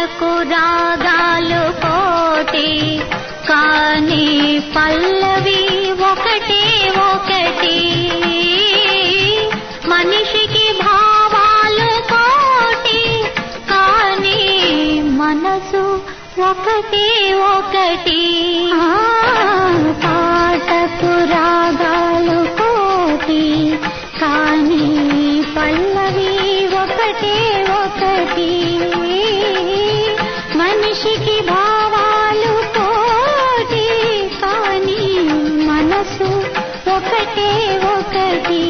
పాటకు రాగాలు కోటి కానీ పల్లవి ఒకటే ఒకటి మనిషికి భావాలు కోటి కానీ మనసు ఒకటి ఒకటి పాటకు రాగాలు కోటి కానీ పల్లవి ఒకటే ఒకటి మనిషికి భావాలు కోటి కానీ మనసు ఒకటే ఒకటి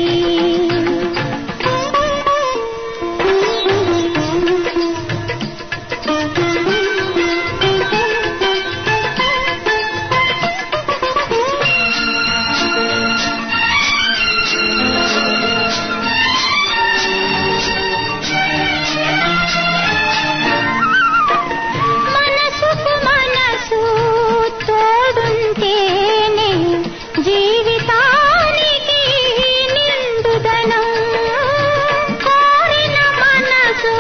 మనసుకు మనసు తోడుంటేనే జీవితానికి నిండుదనం కోరిన మనసు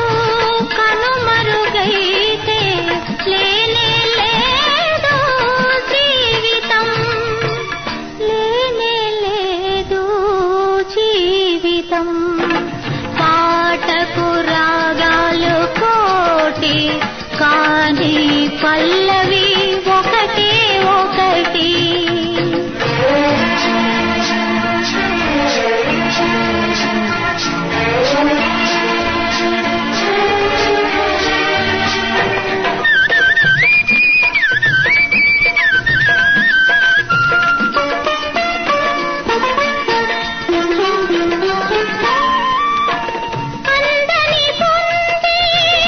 కనుమరుగైతే లేనే లేదు జీవితం లేనే లేదు జీవితం పాటకు రాగాలు కోటి కానీ పల్లవి ఒకటే ఒకటి అందని పొంది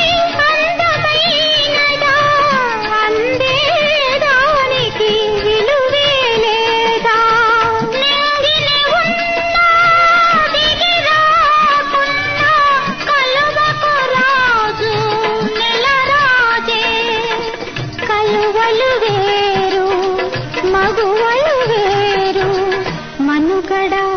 అందమైనదా అందేదానికి విలువే లేదా నింగిని ఉన్నా దిగి రాకున్నా కలువకు రాజు నెలరాజే కలువలు వేరు మగువలు వేరు మనుగడ